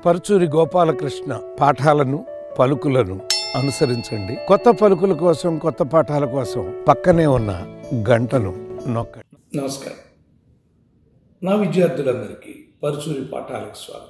పరుచూరి గోపాలకృష్ణ పాఠాలను పలుకులను అనుసరించండి కొత్త పలుకుల కోసం కొత్త పాఠాల కోసం పక్కనే ఉన్న గంటను నొక్కండి నమస్కారం నా విద్యార్థులందరికీ పరుచూరి పాఠాలకు స్వాగతం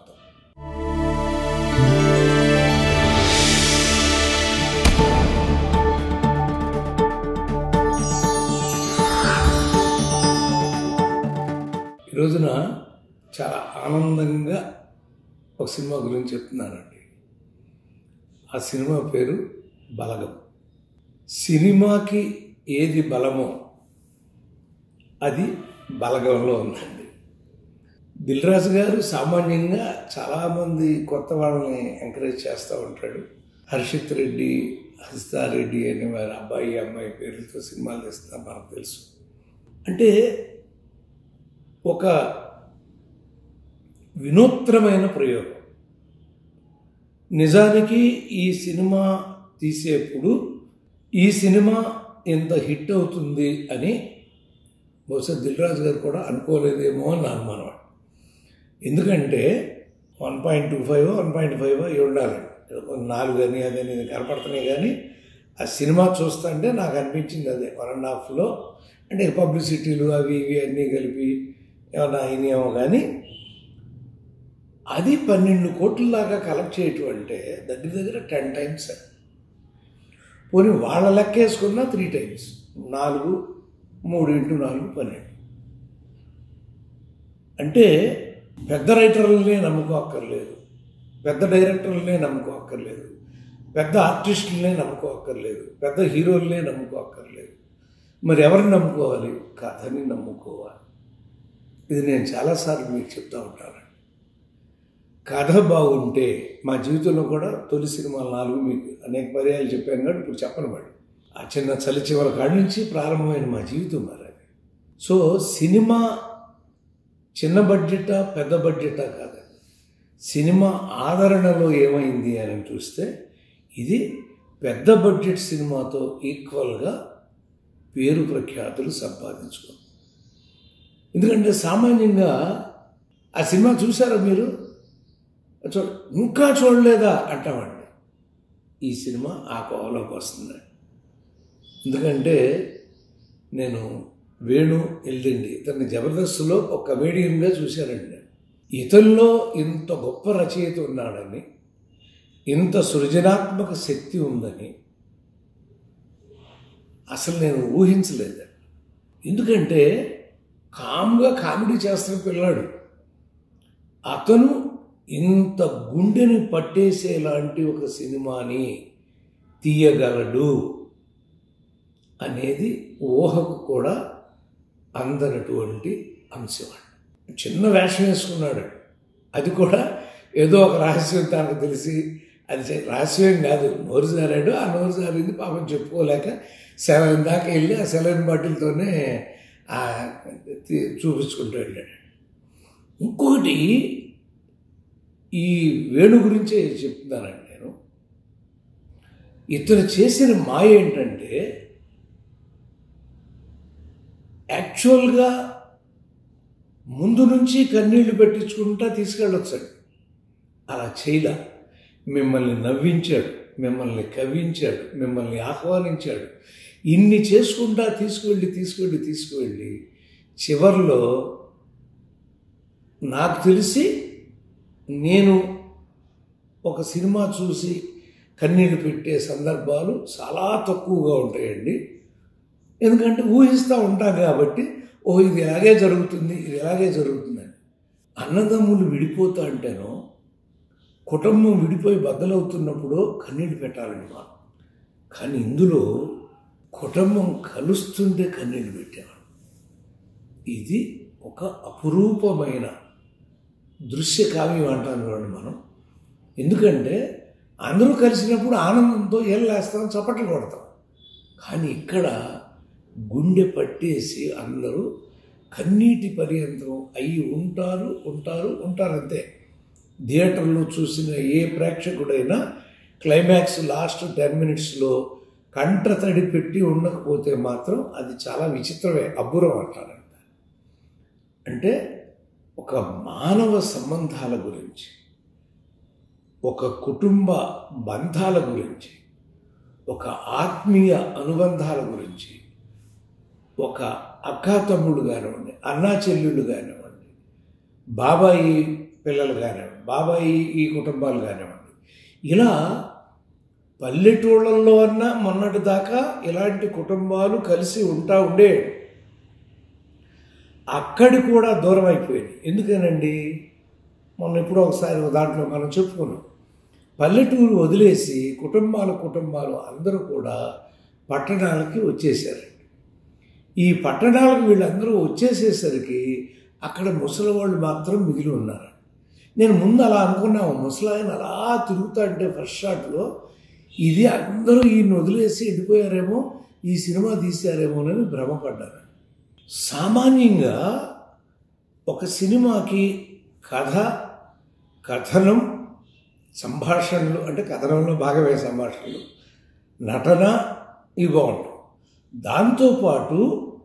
ఈ రోజున చాలా ఆనందంగా ఒక సినిమా గురించి చెప్తున్నానండి ఆ సినిమా పేరు బలగం సినిమాకి ఏది బలమో అది బలగంలో ఉందండి దిల్రాజు గారు సామాన్యంగా చాలామంది కొత్త వాళ్ళని ఎంకరేజ్ చేస్తూ ఉంటాడు హర్షిత్ రెడ్డి హసితారెడ్డి అనే వారి అబ్బాయి అమ్మాయి పేర్లతో సినిమాలు తీస్తున్నా మనకు తెలుసు అంటే ఒక వినూత్నమైన ప్రయోగం నిజానికి ఈ సినిమా తీసేప్పుడు ఈ సినిమా ఇంత హిట్ అవుతుంది అని బహుశా దిల్రాజు గారు కూడా అనుకోలేదేమో అని నా అనుమానం ఎందుకంటే one point two five one point five అయి ఉండాలి నాలుగు అని అదని ఇది కనపడుతున్నాయి కానీ ఆ సినిమా చూస్తుంటే నాకు అనిపించింది అదే వన్ అండ్ హాఫ్లో అంటే పబ్లిసిటీలు అవి ఇవి అన్నీ కలిపి ఏమన్నా అయినాయేమో కానీ అది పన్నెండు కోట్ల దాకా కలెక్ట్ చేయటం అంటే దగ్గర దగ్గర టెన్ టైమ్స్ పోనీ వాళ్ళ లెక్క వేసుకున్నా త్రీ టైమ్స్ నాలుగు మూడు ఇంటూ నాలుగు పన్నెండు అంటే పెద్ద రైటర్లనే నమ్ముకోక్కర్లేదు పెద్ద డైరెక్టర్లనే నమ్ముకోక్కర్లేదు పెద్ద ఆర్టిస్టులనే నమ్ముకోక్కర్లేదు పెద్ద హీరోలనే నమ్ముకోక్కర్లేదు మరి ఎవరిని నమ్ముకోవాలి కథని నమ్ముకోవాలి ఇది నేను చాలాసార్లు మీకు చెప్తా ఉంటాను కథ బాగుంటే మా జీవితంలో కూడా తొలి సినిమాలు నాలుగు మీకు అనేక పర్యాలు చెప్పాను కాబట్టి ఇప్పుడు చెప్పను మరి ఆ చిన్న చలి చివరి కాడి నుంచి ప్రారంభమైన మా జీవితం మరి అది సో సినిమా చిన్న బడ్జెటా పెద్ద బడ్జెటా కాదు సినిమా ఆదరణలో ఏమైంది అని చూస్తే ఇది పెద్ద బడ్జెట్ సినిమాతో ఈక్వల్గా పేరు ప్రఖ్యాతులు సంపాదించుకుంది ఎందుకంటే సామాన్యంగా ఆ సినిమా చూసారా మీరు చూడ ఇంకా చూడలేదా అంటామండి ఈ సినిమా ఆ కోవలోకి వస్తుందండి ఎందుకంటే నేను వేణు ఎల్దండి ఇతన్ని జబర్దస్త్లో ఒక కమేడియన్గా చూశానండి నేను ఇతనిలో ఇంత గొప్ప రచయిత ఉన్నాడని ఇంత సృజనాత్మక శక్తి ఉందని అసలు నేను ఊహించలేదు ఎందుకంటే కామ్గా కామెడీ చేస్తున్న పిల్లాడు అతను ఇంత గుండెని పట్టేసేలాంటి ఒక సినిమాని తీయగలడు అనేది ఊహకు కూడా అందనటువంటి అంశం చిన్న వేషం వేసుకున్నాడు అది కూడా ఏదో ఒక రహస్యం తనకు తెలిసి అది చే- రహస్యం కాదు నోరు జారాడు ఆ నోరు జారింది పాపం చెప్పుకోలేక సెలైన్ దాకా వెళ్ళి ఆ సెలైన్ బాటిల్తోనే ఆ తీ- చూపించుకుంటూ వెళ్ళాడు ఇంకొకటి ఈ వేణు గురించే చెప్తున్నానండి నేను ఇతను చేసిన మాయ ఏంటంటే యాక్చువల్గా ముందు నుంచి కన్నీళ్లు పెట్టించుకుంటా తీసుకెళ్ళొచ్చాడు అలా చేయలా మిమ్మల్ని నవ్వించాడు మిమ్మల్ని కవ్వించాడు మిమ్మల్ని ఆహ్వానించాడు ఇన్ని చేసుకుంటా తీసుకువెళ్ళి తీసుకువెళ్ళి తీసుకువెళ్ళి చివరిలో నాకు తెలిసి నేను ఒక సినిమా చూసి కన్నీళ్ళు పెట్టే సందర్భాలు చాలా తక్కువగా ఉంటాయండి ఎందుకంటే ఊహిస్తూ ఉంటాం కాబట్టి ఓ ఇది ఎలాగే జరుగుతుంది ఇది ఎలాగే జరుగుతుందని అన్నదమ్ములు విడిపోతా అంటేనో కుటుంబం విడిపోయి బద్దలవుతున్నప్పుడు కన్నీళ్ళు పెట్టాలండి మనం కానీ ఇందులో కుటుంబం కలుస్తుంటే కన్నీళ్ళు పెట్టేవాడు ఇది ఒక అపురూపమైన దృశ్య కావ్యం అంటాం చూడండి మనం ఎందుకంటే అందరూ కలిసినప్పుడు ఆనందంతో ఏళ్ళేస్తాం చప్పట్లు కొడతాం కానీ ఇక్కడ గుండె పట్టేసి అందరూ కన్నీటి పర్యంతం అయి ఉంటారు ఉంటారు ఉంటారు అంతే థియేటర్లో చూసిన ఏ ప్రేక్షకుడైనా క్లైమాక్స్ లాస్ట్ టెన్ మినిట్స్లో కంట తడి పెట్టి ఉండకపోతే మాత్రం అది చాలా విచిత్రమే అబ్బురం అంటారంట అంటే ఒక మానవ సంబంధాల గురించి ఒక కుటుంబ బంధాల గురించి ఒక ఆత్మీయ అనుబంధాల గురించి ఒక అక్కా తమ్ముడు కానివ్వండి అన్నా చెల్లెళ్ళు కానివ్వండి బాబాయి పిల్లలు కానివ్వండి బాబాయి ఈ కుటుంబాలు కానివ్వండి ఇలా పల్లెటూళ్ళల్లో అన్నా మొన్నటి దాకా ఇలాంటి కుటుంబాలు కలిసి ఉంటా ఉండే అక్కడి కూడా దూరం అయిపోయింది ఎందుకనండి మొన్న ఎప్పుడో ఒకసారి ఒక దాంట్లో మనం చెప్పుకున్నాం పల్లెటూరు వదిలేసి కుటుంబాల కుటుంబాలు అందరూ కూడా పట్టణాలకి వచ్చేసారు ఈ పట్టణాలకు వీళ్ళందరూ వచ్చేసేసరికి అక్కడ ముసలి వాళ్ళు మాత్రం మిగిలి ఉన్నారు నేను ముందు అలా అనుకున్నాము ముసలాయన అలా తిరుగుతా అంటే ఫస్ట్ షాట్లో ఇది అందరూ ఈయన వదిలేసి వెళ్ళిపోయారేమో ఈ సినిమా తీశారేమోనని భ్రమపడ్డాను సామాన్యంగా ఒక సినిమాకి కథ కథనం సంభాషణలు అంటే కథనంలో భాగమే సంభాషణలు నటన ఇవి బాగుంటాయి దాంతోపాటు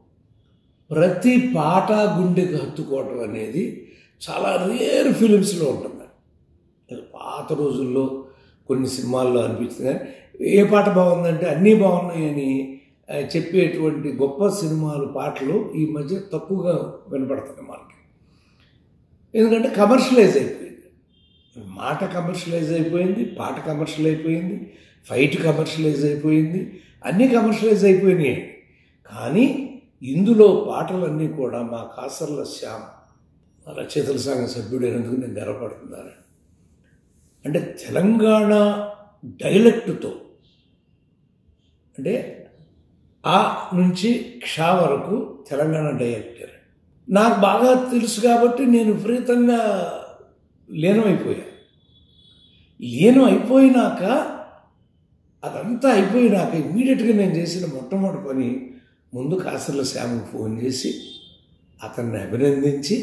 ప్రతి పాట గుండెకి హత్తుకోవటం అనేది చాలా రేర్ ఫిలిమ్స్లో ఉంటుంది అది పాత రోజుల్లో కొన్ని సినిమాల్లో అనిపించింది కానీ ఏ పాట బాగుందంటే అన్నీ బాగున్నాయని ఆ, చెప్పేటువంటి గొప్ప సినిమాలు పాటలు ఈ మధ్య తక్కువగా వినపడుతున్నాయి మనకి ఎందుకంటే కమర్షియలైజ్ అయిపోయింది మాట కమర్షియలైజ్ అయిపోయింది పాట కమర్షియల్ అయిపోయింది ఫైట్ కమర్షియలైజ్ అయిపోయింది అన్నీ కమర్షియలైజ్ అయిపోయినాయి కానీ ఇందులో పాటలన్నీ కూడా మా కాసర్ల శ్యామ్ మా రచయితల సంఘ సభ్యుడైనందుకు నేను గర్వపడుతున్నాను అంటే తెలంగాణ డైలెక్ట్తో అంటే ఆ నుంచి క్షా వరకు తెలంగాణ డైలెక్టర్ నాకు బాగా తెలుసు కాబట్టి నేను విపరీతంగా లీనమైపోయా లీనం అయిపోయినాక అదంతా అయిపోయినాక ఇమ్మీడియట్గా నేను చేసిన మొట్టమొదటి పని ముందు కాసర్ల శ్యామకు ఫోన్ చేసి అతన్ని అభినందించి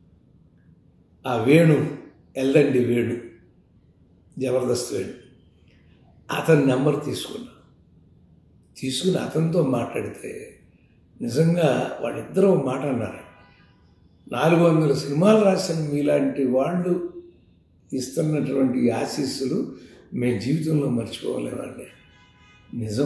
ఆ వేణు ఎల్దండి వేణు జబర్దస్త్ వేణు అతని నెంబర్ తీసుకున్నా తీసుకుని అతనితో మాట్లాడితే నిజంగా వాళ్ళిద్దరూ ఒక మాట అన్నారు నాలుగు వందల సినిమాలు రాసిన మీలాంటి వాళ్ళు ఇస్తున్నటువంటి ఈ ఆశీస్సులు మేము జీవితంలో మర్చిపోలేమండి నిజం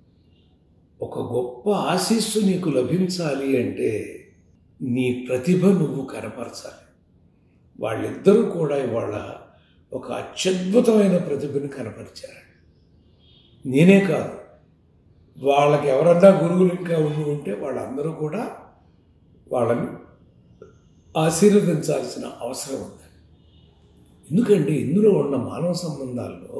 ఒక గొప్ప ఆశీస్సు నీకు లభించాలి అంటే నీ ప్రతిభ నువ్వు కనపరచాలి వాళ్ళిద్దరూ కూడా ఇవాళ ఒక అత్యద్భుతమైన ప్రతిభను కనపరిచారు నేనే కాదు వాళ్ళకి ఎవరన్నా గురువులు ఇంకా ఉండి ఉంటే వాళ్ళందరూ కూడా వాళ్ళని ఆశీర్వదించాల్సిన అవసరం ఉంది ఎందుకంటే ఇందులో ఉన్న మానవ సంబంధాల్లో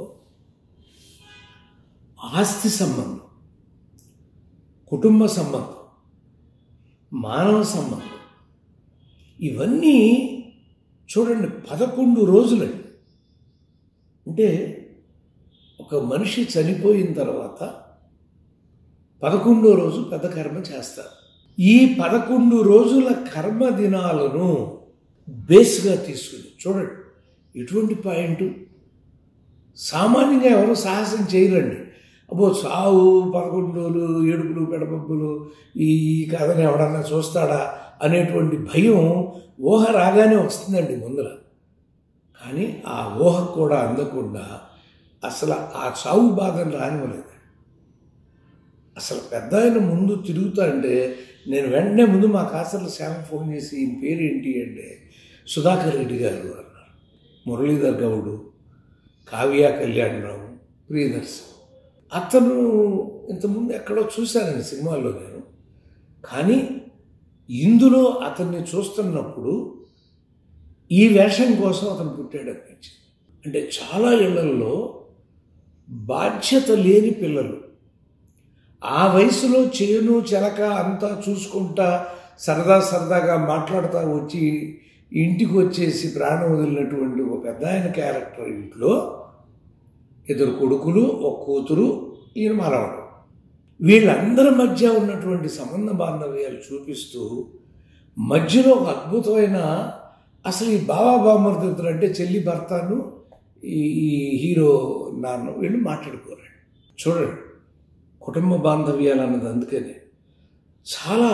ఆస్తి సంబంధం కుటుంబ సంబంధం మానవ సంబంధం ఇవన్నీ చూడండి పదకొండు రోజులండి అంటే ఒక మనిషి చనిపోయిన తర్వాత పదకొండో రోజు పెద్ద కర్మ చేస్తారు ఈ పదకొండు రోజుల కర్మ దినాలను బేస్గా తీసుకుని చూడండి ఎటువంటి పాయింట్ సామాన్యంగా ఎవరు సాహసం చేయరండి అబ్బో సావు పదకొండు రోజులు ఏడుపులు పెడపప్పులు ఈ ఈ కథని ఎవడన్నా చూస్తాడా అనేటువంటి భయం ఊహ రాగానే వస్తుందండి ముందర కానీ ఆ ఊహ కూడా అందకుండా అసలు ఆ చావు బాధను రానివ్వలేదు అసలు పెద్ద ఆయన ముందు తిరుగుతా అంటే నేను వెంటనే ముందు మా కాసర్ల శ్యామ ఫోన్ చేసి ఈయన పేరు ఏంటి అంటే సుధాకర్ రెడ్డి గారు అన్నారు మురళీధర్ గౌడు కావ్య కళ్యాణరావు ప్రియదర్శన్ అతను ఇంతకుముందు ఎక్కడో చూశానండి సినిమాల్లో నేను కానీ ఇందులో అతన్ని చూస్తున్నప్పుడు ఈ వేషం కోసం అతను పుట్టాడు అనిపించింది అంటే చాలా ఇళ్లల్లో బాధ్యత లేని పిల్లలు ఆ వయసులో చేను చెలక అంతా చూసుకుంటా సరదా సరదాగా మాట్లాడుతూ వచ్చి ఇంటికి వచ్చేసి ప్రాణం వదిలినటువంటి ఒక పెద్ద ఆయన క్యారెక్టర్ ఇంట్లో ఇద్దరు కొడుకులు ఒక కూతురు ఈయన మనవడు వీళ్ళందరి మధ్య ఉన్నటువంటి సంబంధ బాంధవ్యాలు చూపిస్తూ మధ్యలో ఒక అద్భుతమైన అసలు ఈ బాబా బామర్దిద్దరు అంటే చెల్లి భర్తను ఈ ఈ హీరో నాన్న వీళ్ళు మాట్లాడుకోరండి చూడండి కుటుంబ బాంధవ్యాలు అన్నది అందుకనే చాలా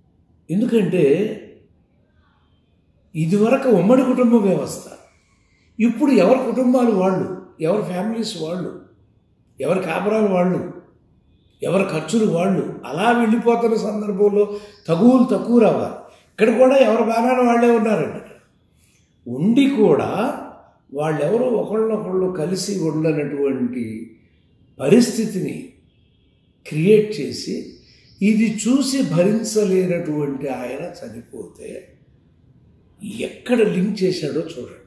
ఎందుకంటే ఇదివరకు ఉమ్మడి కుటుంబ వ్యవస్థ ఇప్పుడు ఎవరి కుటుంబాలు వాళ్ళు ఎవరి ఫ్యామిలీస్ వాళ్ళు ఎవరి కాపురాలు వాళ్ళు ఎవరి ఖర్చులు వాళ్ళు అలా వెళ్ళిపోతున్న సందర్భంలో తగువులు తక్కువ రావాలి ఇక్కడ కూడా ఎవరి బాణాలు వాళ్ళే ఉన్నారండి ఉండి కూడా వాళ్ళెవరో ఒకళ్ళొకళ్ళు కలిసి ఉండనటువంటి పరిస్థితిని క్రియేట్ చేసి ఇది చూసి భరించలేనటువంటి ఆయన చనిపోతే ఎక్కడ లింక్ చేశాడో చూడండి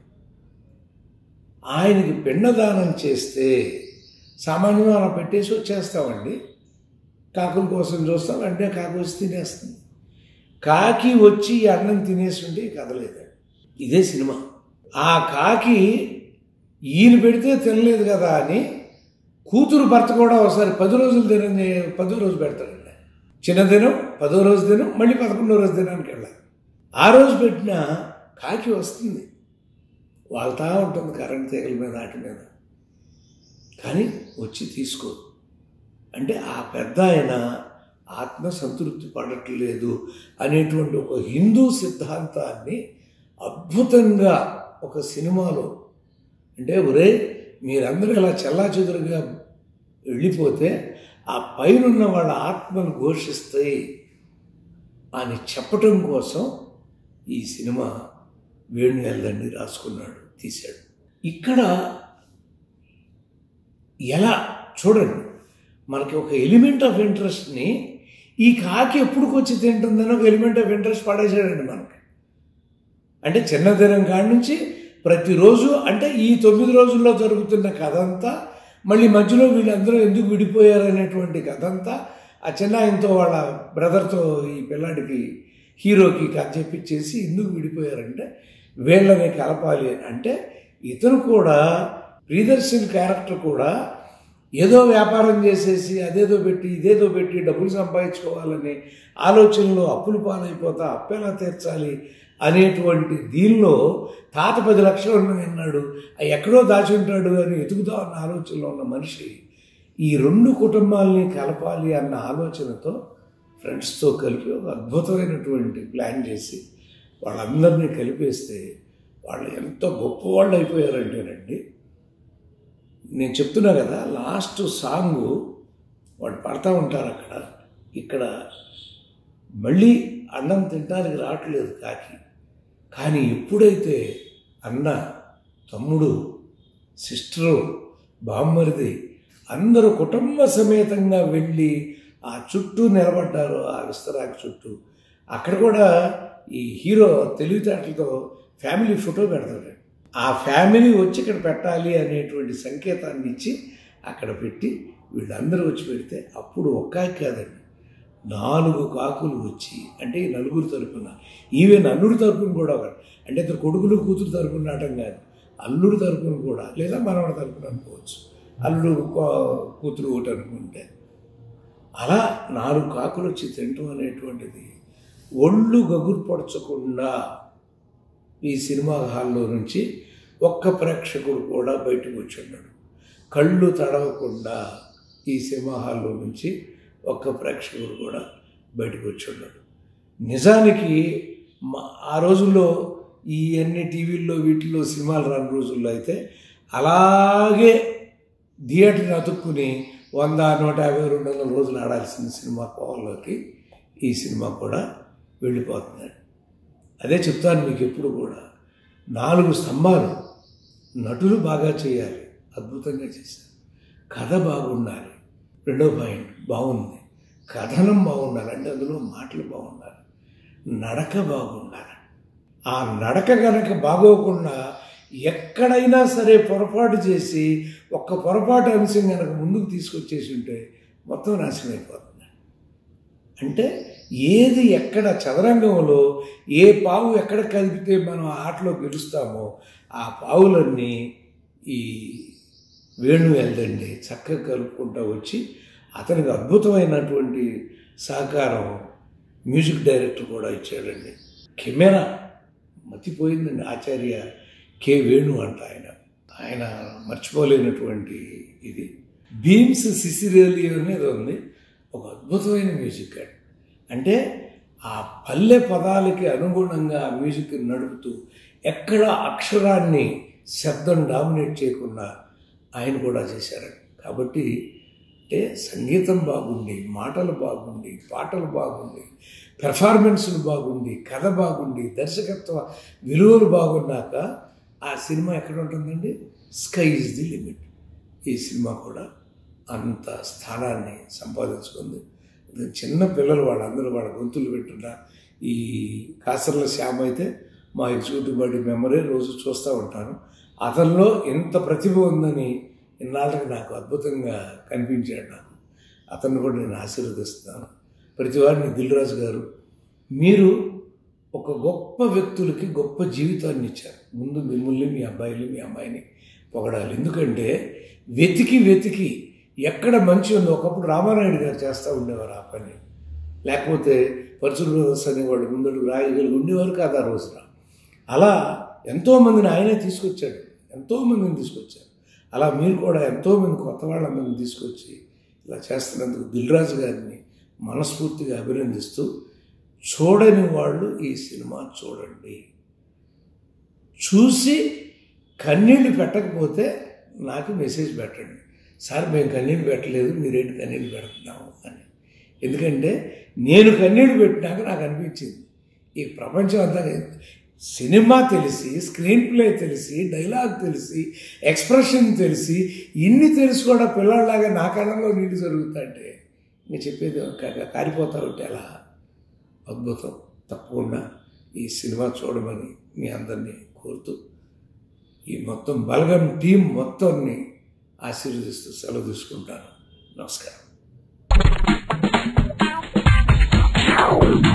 ఆయనకి పిండదానం చేస్తే సామాన్యంగా మనం పెట్టేసి వచ్చేస్తామండి కాకుల కోసం చూస్తాం అంటే కాకు వచ్చి తినేస్తుంది కాకి వచ్చి ఈ అన్నం తినేసి ఉంటే కదలేదండి ఇదే సినిమా ఆ కాకి ఈయన పెడితే తినలేదు కదా అని కూతురు భర్త కూడా ఒకసారి పది రోజులు దినం చే- పదో రోజు పెడతాడండి చిన్న దినం పదో రోజు దినం మళ్ళీ పదకొండో రోజు దినానికి వెళ్ళాలి ఆ రోజు పెట్టిన కాకి వస్తుంది వాళ్తా ఉంటుంది కరెంట్ తీగల మీద వాటి మీద కానీ వచ్చి తీసుకో అంటే ఆ పెద్ద ఆయన ఆత్మ సంతృప్తి పడట్లేదు అనేటువంటి ఒక హిందూ సిద్ధాంతాన్ని అద్భుతంగా ఒక సినిమాలో అంటే ఒరే మీరందరూ ఇలా చెల్లాచెదురుగా వెళ్ళిపోతే ఆ పైనున్న వాళ్ళ ఆత్మను ఘోషిస్తాయి అని చెప్పటం కోసం ఈ సినిమా వేణు వెళ్ళండి రాసుకున్నాడు తీశాడు ఇక్కడ ఎలా చూడండి మనకి ఒక ఎలిమెంట్ ఆఫ్ ఇంట్రెస్ట్ని ఈ కాకి ఎప్పుడుకొచ్చి తింటుందని ఒక ఎలిమెంట్ ఆఫ్ ఇంట్రెస్ట్ పడేసాడండి మనకి అంటే చిన్నదినం కాడి నుంచి ప్రతిరోజు అంటే ఈ తొమ్మిది రోజుల్లో జరుగుతున్న కథ అంతా మళ్ళీ మధ్యలో వీళ్ళందరూ ఎందుకు విడిపోయారు అనేటువంటి కథ అంతా ఆ చిన్న ఆయనతో వాళ్ళ బ్రదర్తో ఈ పిల్లాడికి హీరోకి కథ చెప్పించేసి ఎందుకు విడిపోయారంటే వీళ్ళని కలపాలి అని అంటే ఇతను కూడా ప్రియదర్శన్ క్యారెక్టర్ కూడా ఏదో వ్యాపారం చేసేసి అదేదో పెట్టి ఇదేదో పెట్టి డబ్బులు సంపాదించుకోవాలనే ఆలోచనలో అప్పులు పాలైపోతా అప్పెలా తీర్చాలి అనేటువంటి దీనిలో తాత పది లక్షలు విన్నాడు అవి ఎక్కడో దాచి ఉంటాడు అని ఎతుకుతా ఉన్న ఆలోచనలో ఉన్న మనిషి ఈ రెండు కుటుంబాలని కలపాలి అన్న ఆలోచనతో ఫ్రెండ్స్తో కలిపి ఒక అద్భుతమైనటువంటి ప్లాన్ చేసి వాళ్ళందరినీ కలిపేస్తే వాళ్ళు ఎంత గొప్పవాళ్ళు అయిపోయారంటేనండి నేను చెప్తున్నా కదా లాస్ట్ సాంగ్ వాడు పడతా ఉంటారు అక్కడ ఇక్కడ మళ్ళీ అన్నం తినడానికి రావట్లేదు కాకి కానీ ఎప్పుడైతే అన్న తమ్ముడు సిస్టరు బామ్మరిది అందరూ కుటుంబ సమేతంగా వెళ్ళి ఆ చుట్టూ నిలబడ్డారు ఆ విస్తరాకు చుట్టూ అక్కడ కూడా ఈ హీరో తెలివితేటలతో ఫ్యామిలీ ఫోటో పెడతాడు ఆ ఫ్యామిలీ వచ్చి ఇక్కడ పెట్టాలి అనేటువంటి సంకేతాన్ని ఇచ్చి అక్కడ పెట్టి వీళ్ళందరూ వచ్చి పెడితే అప్పుడు ఒక్కాకి కాదండి నాలుగు కాకులు వచ్చి అంటే ఈ నలుగురు తరపున ఈవెన్ అల్లుడి తరపున కూడా ఒకటి. అంటే ఇద్దరు కొడుకులు కూతురు తరపున నాటం కాదు అల్లుడి తరపున కూడా లేదా మనవడి తరపున అనుకోవచ్చు అల్లుడు కో- కూతురు ఒకటి అనుకుంటే అలా నాలుగు కాకులు వచ్చి తినటం అనేటువంటిది ఒళ్ళు గగుర్పడచకుండా ఈ సినిమా హాల్లో నుంచి ఒక్క ప్రేక్షకుడు కూడా బయటకు వచ్చున్నాడు కళ్ళు తడవకుండా ఈ సినిమా హాల్లో నుంచి ఒక్క ప్రేక్షకుడు కూడా బయటకు వచ్చున్నాడు నిజానికి మా- ఆ రోజుల్లో ఈ అన్ని టీవీల్లో వీటిల్లో సినిమాలు రాని రోజుల్లో అయితే అలాగే థియేటర్ని అతుక్కుని వంద నూట యాభై రెండు వందల రోజులు ఆడాల్సిన సినిమా కోవల్లోకి ఈ సినిమా కూడా వెళ్ళిపోతున్నాడు అదే చెప్తాను మీకు ఎప్పుడు కూడా నాలుగు స్తంభాలు నటులు బాగా చేయాలి అద్భుతంగా చేశారు కథ బాగుండాలి రెండో పాయింట్ బాగుంది కథనం బాగుండాలి అంటే అందులో మాటలు బాగుండాలి నడక బాగుండాలి ఆ నడక కనుక బాగోకుండా ఎక్కడైనా సరే పొరపాటు చేసి ఒక్క పొరపాటు అంశం కనుక ముందుకు తీసుకొచ్చేసి ఉంటే మొత్తం నాశనం అయిపోతుంది అంటే ఏది ఎక్కడ చదరంగంలో ఏ పావు ఎక్కడ కలిపితే మనం ఆ ఆటలో గెలుస్తామో ఆ పావులన్నీ ఈ వేణు వెళ్దండి చక్కగా కలుపుకుంటూ వచ్చి అతనికి అద్భుతమైనటువంటి సహకారం మ్యూజిక్ డైరెక్టర్ కూడా ఇచ్చాడండి కెమెరా మతిపోయిందండి ఆచార్య కె వేణు అంట ఆయన ఆయన మర్చిపోలేనటువంటి ఇది బీమ్స్ సిసిరేలి అనేది ఉంది ఒక అద్భుతమైన మ్యూజిక్ అండి అంటే ఆ పల్లె పదాలకి అనుగుణంగా ఆ మ్యూజిక్ నడుపుతూ ఎక్కడ అక్షరాన్ని శబ్దం డామినేట్ చేయకుండా ఆయన కూడా చేశారు కాబట్టి అంటే సంగీతం బాగుండి మాటలు బాగుండి పాటలు బాగుండి పెర్ఫార్మెన్స్లు బాగుండి కథ బాగుండి దర్శకత్వ విలువలు బాగున్నాక ఆ సినిమా ఎక్కడ ఉంటుందండి స్కై ఇస్ ది లిమిట్ ఈ సినిమా కూడా అంత స్థానాన్ని సంపాదించుకుంది ఇది చిన్న పిల్లలు వాళ్ళందరూ వాళ్ళ గొంతులు పెట్టున్న ఈ కాసర్ల శ్యామ్ అయితే మా ఎగ్జిక్యూటివ్ బాడీ మెంబరే రోజు చూస్తూ ఉంటాను అతనిలో ఎంత ప్రతిభ ఉందని ఇన్నాళ్ళకి నాకు అద్భుతంగా కనిపించాడు నాకు అతన్ని కూడా నేను ఆశీర్వదిస్తున్నాను ప్రతివాడిని దిల్రాజు గారు మీరు ఒక గొప్ప వ్యక్తులకి గొప్ప జీవితాన్ని ఇచ్చారు ముందు మిమ్మల్ని మీ అబ్బాయిని మీ అమ్మాయిని పొగడాలి ఎందుకంటే వెతికి వెతికి ఎక్కడ మంచి ఉందో ఒకప్పుడు రామారాయుడు గారు చేస్తూ ఉండేవారు ఆ పని లేకపోతే పరుచుల బ్రదర్స్ అనేవాడు ముందడు రాయగలిగి ఉండేవారు కాదు ఆ రోజున అలా ఎంతోమందిని ఆయనే తీసుకొచ్చాడు ఎంతోమందిని తీసుకొచ్చారు అలా మీరు కూడా ఎంతోమంది కొత్త వాళ్ళందరిని తీసుకొచ్చి ఇలా చేస్తున్నందుకు దిల్రాజు గారిని మనస్ఫూర్తిగా అభినందిస్తూ చూడని వాళ్ళు ఈ సినిమా చూడండి చూసి కన్నీళ్ళు పెట్టకపోతే నాకు మెసేజ్ పెట్టండి సార్ మేము కన్నీళ్ళు పెట్టలేదు మీరేంటి కన్నీళ్ళు పెడుతున్నాము అని ఎందుకంటే నేను కన్నీళ్ళు పెట్టినాక నాకు అనిపించింది ఈ ప్రపంచం అంతా సినిమా తెలిసి స్క్రీన్ ప్లే తెలిసి డైలాగ్ తెలిసి ఎక్స్ప్రెషన్ తెలిసి ఇన్ని తెలిసి కూడా పిల్లల్లాగా నా కళ్ళలో నీళ్ళు జరుగుతుంటే ఇంకా చెప్పేది కా- కారిపోతా ఉంటే అలా అద్భుతం తప్పకుండా ఈ సినిమా చూడమని మీ అందరినీ కోరుతూ ఈ మొత్తం బలగం టీం మొత్తాన్ని ఆశీర్వదిస్తూ సెలవు తీసుకుంటాను నమస్కారం